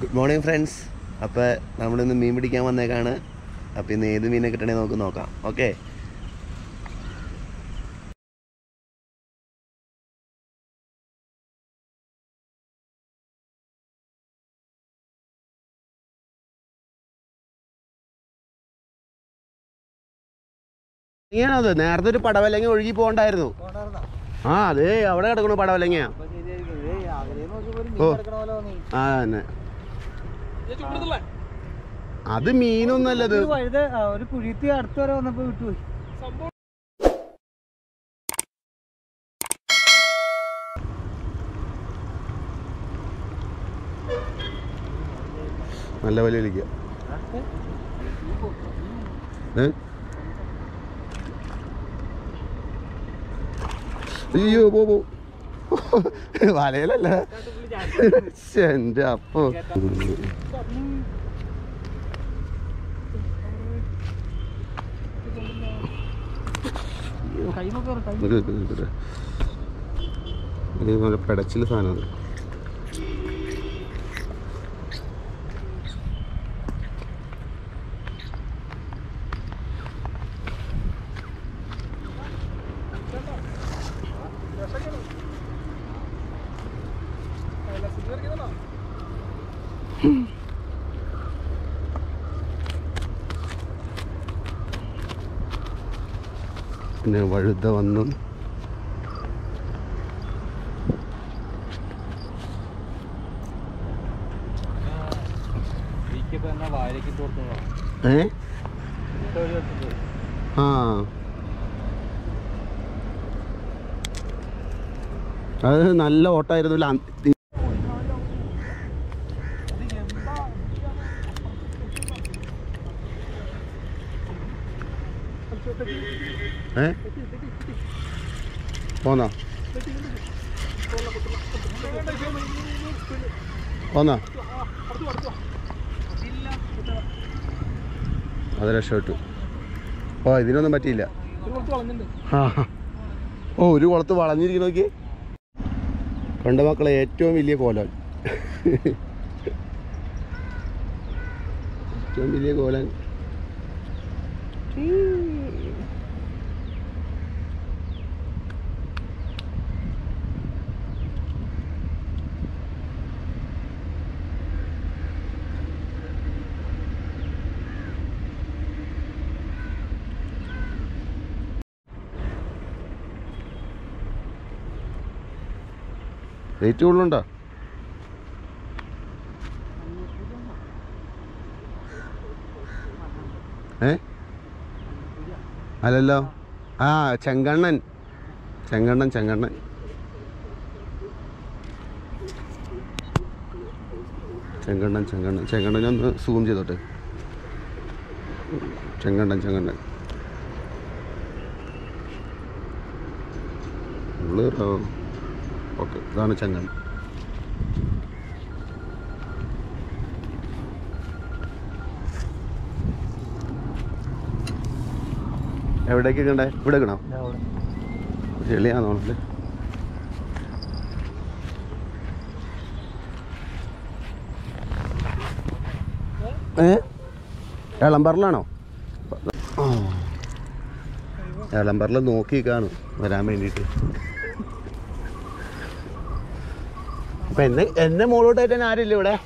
Good morning friends അപ്പോൾ നമ്മളിന്ന് മീൻ പിടിക്കാൻ വന്നേക്കാണ് അപ്പോൾ ഇന്ന് ഏത് മീനെ കിട്ടണേ നമുക്ക് നോക്കാം ഓക്കെ ഇങ്ങനെയാണത് നേരത്തെ ഒരു പടവലങ്ങ ഒഴുകി പോകണ്ടായിരുന്നു ആ അതെ അവിടെ കിടക്കണു പടവലങ്ങയാ ഓ. ആ തന്നെ അത് മീനൊന്നല്ലത് വഴുത ഒരു കുഴിത്തി അടുത്ത് വരെ വന്നപ്പോ വിട്ടുപോയി നല്ല വലിയ വിളിക്കുക ഏ? അയ്യോ പോ പോ വലയിലല്ല ശ്ശെ, എൻ്റെ അപ്പോ നിക്ക് നിക്ക് നിക്ക് നിക്ക്. ഇത് നല്ല പെടച്ചില് സാധനമാണ് പിന്നെ വഴുത വന്നു ഏ ആ അത് നല്ല ഓട്ടായിരുന്നു ല- ഏ പോന്നോ പോന്നോ അത് രക്ഷപ്പെട്ടു ഓ ഇതിനൊന്നും പറ്റിയില്ല ആ ഓ ഒരു കുളത്ത് വളഞ്ഞിരിക്കണ നോക്കി കണ്ട മക്കളെ ഏറ്റവും വലിയ കോലാൻ ഏറ്റവും വലിയ കോലാൻ റേറ്റ് കൂടുതലുണ്ടോ ഏ അല്ലല്ലോ ആ ചെങ്കണ്ണൻ ചെങ്കണ്ണൻ ചെങ്കണ്ണൻ ചെങ്കണ്ണൻ ചെങ്കണ്ണൻ ചെങ്കണ്ണൻ ഒന്ന് സൂം ചെയ്തോട്ടെ ചെങ്കണ്ണൻ ചെങ്കണ്ണൻ ഉള്ളു ഓക്കെ ഇതാണ് ചെങ്കണ്ണൻ എവിടേക്ക് കണ്ടേ ഇവിടെ കിണോ ചെളിയാന്നോണല്ലേ ഏ എളമ്പറിലാണോ ആ എളമ്പറിൽ നോക്കി കാണും വരാൻ വേണ്ടിയിട്ട് അപ്പൊ എന്നെ എന്നെ മുകളോട്ടായിട്ട് തന്നെ ആരില്ല ഇവിടെ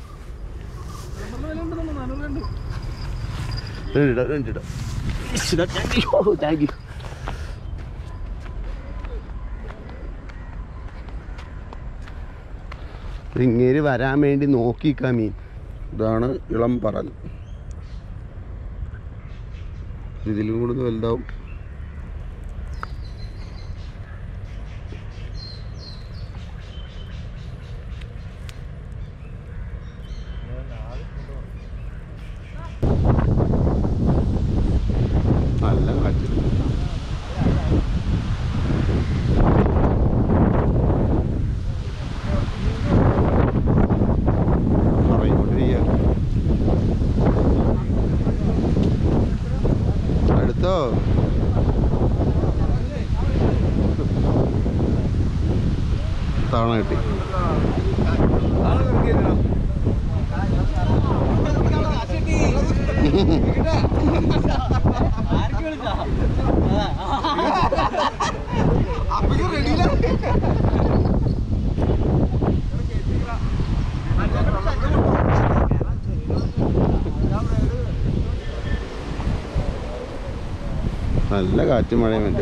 രണ്ടിട രണ്ടിട താങ്ക് യു ഇങ്ങേര് വരാൻ വേണ്ടി നോക്കിക്കാ മീൻ ഇതാണ് ഇളം പറൽ ഇതിലും കൂടുതൽ വലുതാവും നല്ല കാറ്റ് പറയിക്കൊണ്ടിരിക്കുക അടുത്തോ തവണ കിട്ടി നല്ല കാറ്റും മഴയും ഉണ്ട്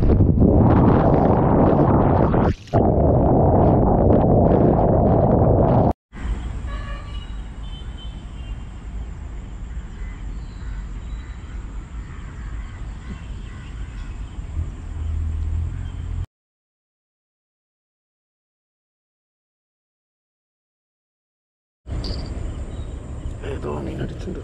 ഏതോ മീൻ അടിച്ചിട്ടുണ്ട്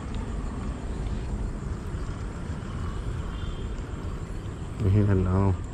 മീനെല്ലാം